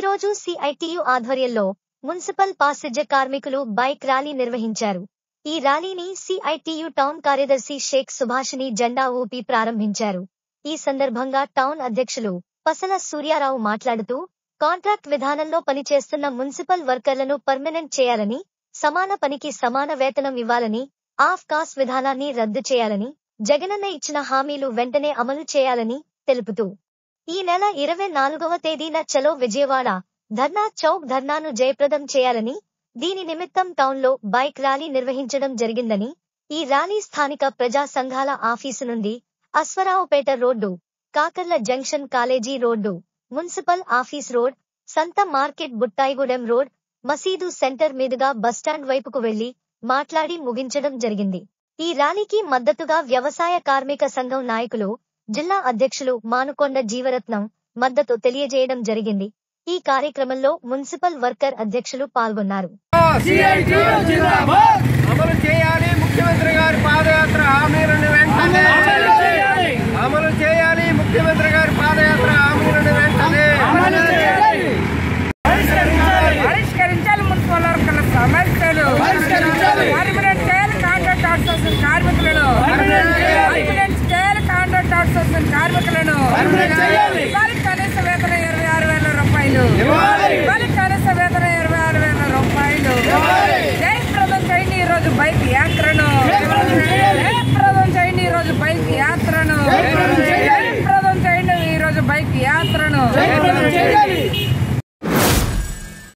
రోజు సిఐటియు ఆధ్వర్యంలో municipal passenger కార్మికులు బైక్ ర్యాలీ నిర్వహించారు ఈ ర్యాలీని సిఐటియు టౌన్ కార్యదర్శి షేక్ సుభాషిని జెండా ఊపి ప్రారంభించారు ఈ సందర్భంగా టౌన్ అధ్యక్షులు పసల సూర్యారావు మాట్లాడుతూ కాంట్రాక్ట్ విధానంలో పనిచేస్తున్న మున్సిపల్ వర్కర్లను పర్మనెంట్ చేయాలని సమాన పనికి సమాన వేతనం ఇవ్వాలని ఆఫ్ కాస్ విధానాన్ని రద్దు చేయాలని జగనన్న ఇచ్చిన హామీలు వెంటనే అమలు చేయాలని తెలుపుతూ ఈ నెల ఇరవై నాలుగవ తేదీన చలో విజయవాడ ధర్నా చౌక్ ధర్నాను జయప్రదం చేయాలని దీని నిమిత్తం టౌన్లో బైక్ ర్యాలీ నిర్వహించడం జరిగిందని ఈ ర్యాలీ స్థానిక ప్రజా సంఘాల ఆఫీసు నుండి Aswaraopeta road Kakarla junction college road municipal office road సంత మార్కెట్ బుట్టాయిగూడెం రోడ్ మసీదు సెంటర్ మీదుగా బస్టాండ్ వైపుకు వెళ్లి మాట్లాడి ముగించడం జరిగింది ఈ ర్యాలీకి మద్దతుగా వ్యవసాయ కార్మిక సంఘం నాయకులు జిల్లా అధ్యక్షులు మానుకొండ జీవరత్నం మద్దతు తెలియజేయడం జరిగింది ఈ కార్యక్రమంలో మున్సిపల్ వర్కర్ అధ్యక్షులు పాల్గొన్నారు అమలు చేయాలి ముఖ్యమంత్రి గారి పాదయాత్ర హామీలను వెంటనే